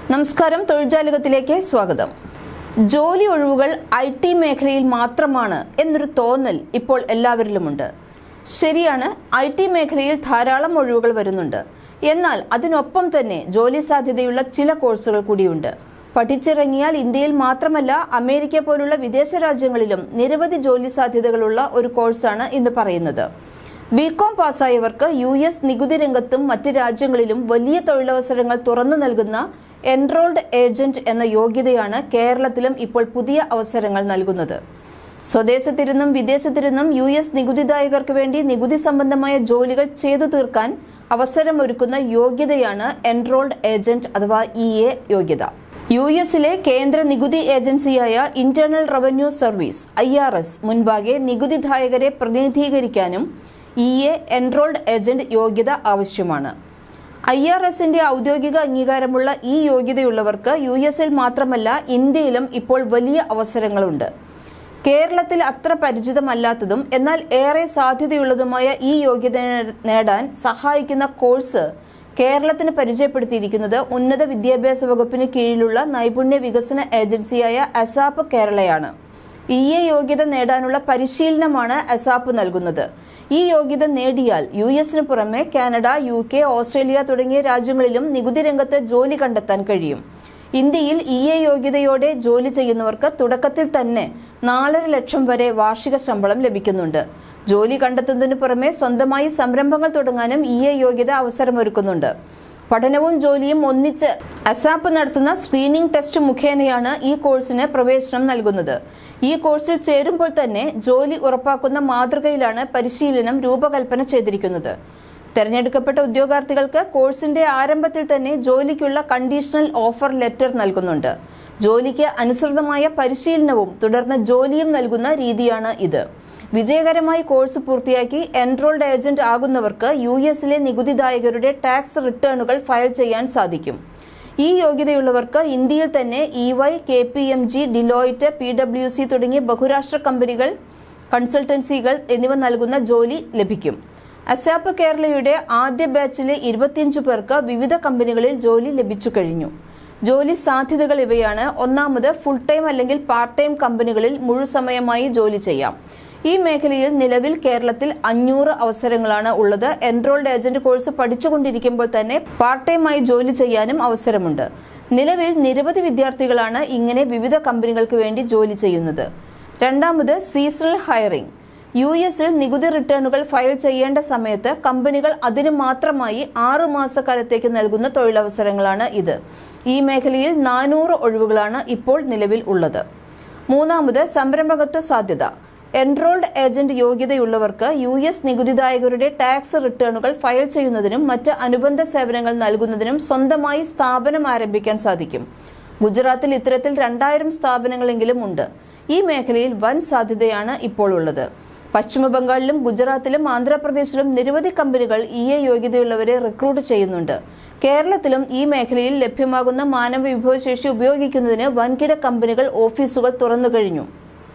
നമസ്കാരം തൊഴിൽജാലകത്തിലേക്ക് സ്വാഗതം ജോലി ഒഴിവുകൾ ഐ ടി മേഖലയിൽ മാത്രമാണ് എന്നൊരു തോന്നൽ ഇപ്പോൾ എല്ലാവരിലുമുണ്ട് ശരിയാണ് ഐ ടി മേഖലയിൽ ധാരാളം ഒഴിവുകൾ വരുന്നുണ്ട് എന്നാൽ അതിനൊപ്പം തന്നെ ജോലി സാധ്യതയുള്ള ചില കോഴ്സുകൾ കൂടിയുണ്ട് പഠിച്ചിറങ്ങിയാൽ ഇന്ത്യയിൽ മാത്രമല്ല അമേരിക്ക പോലുള്ള വിദേശ രാജ്യങ്ങളിലും നിരവധി ജോലി സാധ്യതകളുള്ള ഒരു കോഴ്സാണ് ഇന്ന് പറയുന്നത് ബികോം പാസ്സായവർക്ക് യു എസ് നികുതി രംഗത്തും മറ്റ് രാജ്യങ്ങളിലും വലിയ തൊഴിലവസരങ്ങൾ തുറന്നു നൽകുന്ന എൻറോൾഡ് ഏജന്റ് എന്ന യോഗ്യതയാണ് കേരളത്തിലും ഇപ്പോൾ പുതിയ അവസരങ്ങൾ നൽകുന്നത് സ്വദേശത്തിരുന്നും വിദേശത്തിരുന്നും യു എസ് നികുതിദായകർക്ക് വേണ്ടി നികുതി സംബന്ധമായ ജോലികൾ ചെയ്തു തീർക്കാൻ അവസരമൊരുക്കുന്ന യോഗ്യതയാണ് എൻറോൾഡ് ഏജന്റ് അഥവാ ഇ എ യോഗ്യത യു എസിലെ കേന്ദ്ര നികുതി ഏജൻസിയായ internal revenue service I R S മുൻപാകെ നികുതിദായകരെ പ്രതിനിധീകരിക്കാനും ഇ എ എൻറോൾഡ് ഏജന്റ് യോഗ്യത ആവശ്യമാണ് ഐ ആർ എസിന്റെ ഔദ്യോഗിക അംഗീകാരമുള്ള ഈ യോഗ്യതയുള്ളവർക്ക് യു എസിൽ മാത്രമല്ല ഇന്ത്യയിലും ഇപ്പോൾ വലിയ അവസരങ്ങളുണ്ട് കേരളത്തിൽ അത്ര പരിചിതമല്ലാത്തതും എന്നാൽ ഏറെ സാധ്യതയുള്ളതുമായ ഈ യോഗ്യത നേടാൻ സഹായിക്കുന്ന കോഴ്സ് കേരളത്തിന് പരിചയപ്പെടുത്തിയിരിക്കുന്നത് ഉന്നത വിദ്യാഭ്യാസ വകുപ്പിന് കീഴിലുള്ള നൈപുണ്യ വികസന ഏജൻസിയായ അസാപ്പ് കേരളയാണ് ഇ എ യോഗ്യത നേടാനുള്ള പരിശീലനമാണ് അസാപ്പ് നൽകുന്നത് ഈ യോഗ്യത നേടിയാൽ യു എസിന് പുറമെ കാനഡ യു കെ ഓസ്ട്രേലിയ തുടങ്ങിയ രാജ്യങ്ങളിലും നികുതി രംഗത്ത് ജോലി കണ്ടെത്താൻ കഴിയും ഇന്ത്യയിൽ ഇ എ യോഗ്യതയോടെ ജോലി ചെയ്യുന്നവർക്ക് തുടക്കത്തിൽ തന്നെ നാലര ലക്ഷം വരെ വാർഷിക ശമ്പളം ലഭിക്കുന്നുണ്ട് ജോലി കണ്ടെത്തുന്നതിനു പുറമെ സ്വന്തമായി സംരംഭങ്ങൾ തുടങ്ങാനും ഇ എ യോഗ്യത അവസരമൊരുക്കുന്നുണ്ട് പഠനവും ജോലിയും ഒന്നിച്ച് അസാപ്പ് നടത്തുന്ന സ്ക്രീനിംഗ് ടെസ്റ്റ് മുഖേനയാണ് ഈ കോഴ്സിന് പ്രവേശനം നൽകുന്നത് ഈ കോഴ്സിൽ ചേരുമ്പോൾ തന്നെ ജോലി ഉറപ്പാക്കുന്ന മാതൃകയിലാണ് പരിശീലനം രൂപകൽപ്പന ചെയ്തിരിക്കുന്നത് തെരഞ്ഞെടുക്കപ്പെട്ട ഉദ്യോഗാർത്ഥികൾക്ക് കോഴ്സിന്റെ ആരംഭത്തിൽ തന്നെ ജോലിക്കുള്ള കണ്ടീഷണൽ ഓഫർ ലെറ്റർ നൽകുന്നുണ്ട് ജോലിക്ക് അനുസൃതമായ പരിശീലനവും തുടർന്ന് ജോലിയും നൽകുന്ന രീതിയാണ് ഇത് വിജയകരമായി കോഴ്സ് പൂർത്തിയാക്കി എൻറോൾഡ് ഏജന്റ് ആകുന്നവർക്ക് യു എസിലെ നികുതിദായകരുടെ ടാക്സ് റിട്ടേണുകൾ ഫയൽ ചെയ്യാൻ സാധിക്കും ഈ യോഗ്യതയുള്ളവർക്ക് ഇന്ത്യയിൽ തന്നെ E Y K P M G Deloitte P W C തുടങ്ങിയ ബഹുരാഷ്ട്ര കമ്പനികൾ കൺസൾട്ടൻസികൾ എന്നിവ നൽകുന്ന ജോലി ലഭിക്കും അസാപ്പ് കേരളയുടെ ആദ്യ ബാച്ചിലെ ഇരുപത്തിയഞ്ചു പേർക്ക് വിവിധ കമ്പനികളിൽ ജോലി ലഭിച്ചു കഴിഞ്ഞു ജോലി സാധ്യതകൾ ഇവയാണ് ഒന്നാമത് ഫുൾ ടൈം അല്ലെങ്കിൽ പാർട്ട് ടൈം കമ്പനികളിൽ മുഴുസമയമായി ജോലി ചെയ്യാം ഈ മേഖലയിൽ നിലവിൽ കേരളത്തിൽ അഞ്ഞൂറ് അവസരങ്ങളാണ് ഉള്ളത് എൻറോൾഡ് ഏജന്റ് കോഴ്സ് പഠിച്ചുകൊണ്ടിരിക്കുമ്പോൾ തന്നെ പാർട്ട് ടൈമായി ജോലി ചെയ്യാനും അവസരമുണ്ട് നിലവിൽ നിരവധി വിദ്യാർത്ഥികളാണ് ഇങ്ങനെ വിവിധ കമ്പനികൾക്ക് വേണ്ടി ജോലി ചെയ്യുന്നത് രണ്ടാമത് സീസണൽ ഹയറിംഗ് യു എസിൽ നികുതി റിട്ടേണുകൾ ഫയൽ ചെയ്യേണ്ട സമയത്ത് കമ്പനികൾ അതിനു മാത്രമായി ആറു മാസക്കാലത്തേക്ക് നൽകുന്ന തൊഴിലവസരങ്ങളാണ് ഇത് ഈ മേഖലയിൽ നാനൂറ് ഒഴിവുകളാണ് ഇപ്പോൾ നിലവിൽ ഉള്ളത് മൂന്നാമത് സംരംഭകത്വ സാധ്യത എൻറോൾഡ് ഏജന്റ് യോഗ്യതയുള്ളവർക്ക് യു എസ് നികുതിദായകരുടെ ടാക്സ് റിട്ടേണുകൾ ഫയൽ ചെയ്യുന്നതിനും മറ്റ് അനുബന്ധ സേവനങ്ങൾ നൽകുന്നതിനും സ്വന്തമായി സ്ഥാപനം ആരംഭിക്കാൻ സാധിക്കും ഗുജറാത്തിൽ ഇത്തരത്തിൽ രണ്ടായിരം സ്ഥാപനങ്ങളെങ്കിലും ഉണ്ട് ഈ മേഖലയിൽ വൻ സാധ്യതയാണ് ഇപ്പോൾ ഉള്ളത് പശ്ചിമ ബംഗാളിലും ഗുജറാത്തിലും ആന്ധ്രാപ്രദേശിലും നിരവധി കമ്പനികൾ ഇ എ യോഗ്യതയുള്ളവരെ റിക്രൂട്ട് ചെയ്യുന്നുണ്ട് കേരളത്തിലും ഈ മേഖലയിൽ ലഭ്യമാകുന്ന മാനവ വിഭവശേഷി ഉപയോഗിക്കുന്നതിന് വൻകിട കമ്പനികൾ ഓഫീസുകൾ തുറന്നു കഴിഞ്ഞു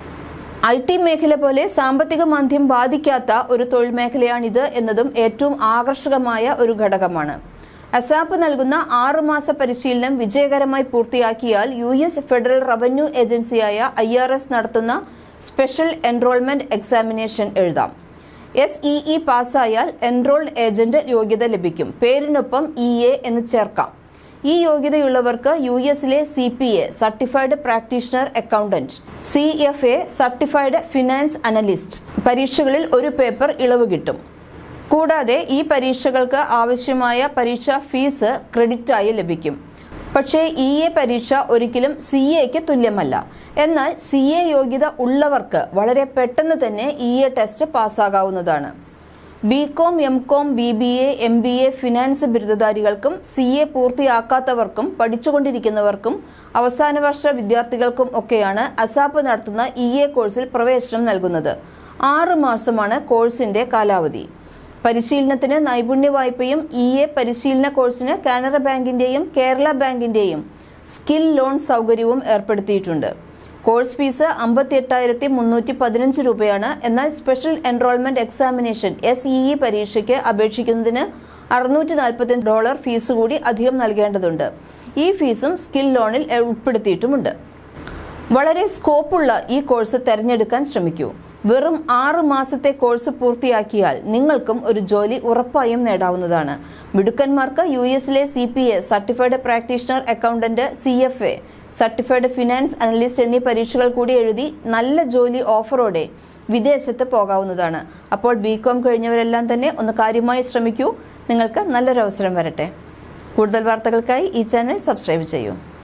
ഐ ടി മേഖല പോലെ സാമ്പത്തിക മാന്ദ്യം ബാധിക്കാത്ത ഒരു തൊഴിൽ മേഖലയാണിത് എന്നതും ഏറ്റവും ആകർഷകമായ ഒരു ഘടകമാണ് അസാപ്പ് നൽകുന്ന ആറുമാസ പരിശീലനം വിജയകരമായി പൂർത്തിയാക്കിയാൽ യു എസ് ഫെഡറൽ റവന്യൂ ഏജൻസിയായ ഐ ആർ എസ് നടത്തുന്ന സ്പെഷ്യൽ എൻറോൾമെന്റ് എക്സാമിനേഷൻ എഴുതാം എസ് ഇ ഇ പാസ്സായാൽ എൻറോൾഡ് ഏജന്റ് യോഗ്യത ലഭിക്കും പേരിനൊപ്പം ഇ എ എന്ന് ചേർക്കാം ഈ യോഗ്യതയുള്ളവർക്ക് യു എസിലെ C P A certified practitioner accountant C F A certified finance analyst പരീക്ഷകളിൽ ഒരു പേപ്പർ ഇളവ് കിട്ടും കൂടാതെ ഈ പരീക്ഷകൾക്ക് ആവശ്യമായ പരീക്ഷാ ഫീസ് ക്രെഡിറ്റായി ലഭിക്കും പക്ഷേ ഇ എ പരീക്ഷ ഒരിക്കലും സി എക്ക് തുല്യമല്ല എന്നാൽ സി എ യോഗ്യത ഉള്ളവർക്ക് വളരെ പെട്ടെന്ന് തന്നെ ഇ എ ടെസ്റ്റ് പാസ്സാകാവുന്നതാണ് B com M com B B A M B A finance ബിരുദധാരികൾക്കും സി എ പൂർത്തിയാക്കാത്തവർക്കും പഠിച്ചുകൊണ്ടിരിക്കുന്നവർക്കും അവസാന വർഷ വിദ്യാർത്ഥികൾക്കും ഒക്കെയാണ് അസാപ്പ് നടത്തുന്ന ഇ എ കോഴ്സിൽ പ്രവേശനം നൽകുന്നത് ആറ് മാസമാണ് കോഴ്സിന്റെ കാലാവധി പരിശീലനത്തിന് നൈപുണ്യ വായ്പയും ഇ എ പരിശീലന കോഴ്സിന് കാനറ ബാങ്കിന്റെയും കേരള ബാങ്കിന്റെയും സ്കിൽ ലോൺ സൗകര്യവും ഏർപ്പെടുത്തിയിട്ടുണ്ട് കോഴ്സ് ഫീസ് അമ്പത്തി എട്ടായിരത്തി മുന്നൂറ്റി പതിനഞ്ച് രൂപയാണ് എന്നാൽ special enrolment examination S E E പരീക്ഷയ്ക്ക് അപേക്ഷിക്കുന്നതിന് അറുന്നൂറ്റി നാൽപ്പത്തി ഡോളർ ഫീസ് കൂടി അധികം നൽകേണ്ടതുണ്ട് ഈ ഫീസും സ്കിൽ ലോണിൽ ഉൾപ്പെടുത്തിയിട്ടുമുണ്ട് വളരെ സ്കോപ്പുള്ള ഈ കോഴ്സ് തിരഞ്ഞെടുക്കാൻ ശ്രമിക്കൂ വെറും ആറ് മാസത്തെ കോഴ്സ് പൂർത്തിയാക്കിയാൽ നിങ്ങൾക്കും ഒരു ജോലി ഉറപ്പായും നേടാവുന്നതാണ് മിടുക്കന്മാർക്ക് യു എസിലെ C P A certified practitioner accountant C F A certified finance analyst എന്നീ പരീക്ഷകൾ കൂടി എഴുതി നല്ല ജോലി ഓഫറോടെ വിദേശത്ത് പോകാവുന്നതാണ് അപ്പോൾ ബി കോം കഴിഞ്ഞവരെല്ലാം തന്നെ ഒന്ന് കാര്യമായി ശ്രമിക്കൂ നിങ്ങൾക്ക് നല്ലൊരു അവസരം വരട്ടെ കൂടുതൽ വാർത്തകൾക്കായി ഈ ചാനൽ സബ്സ്ക്രൈബ് ചെയ്യൂ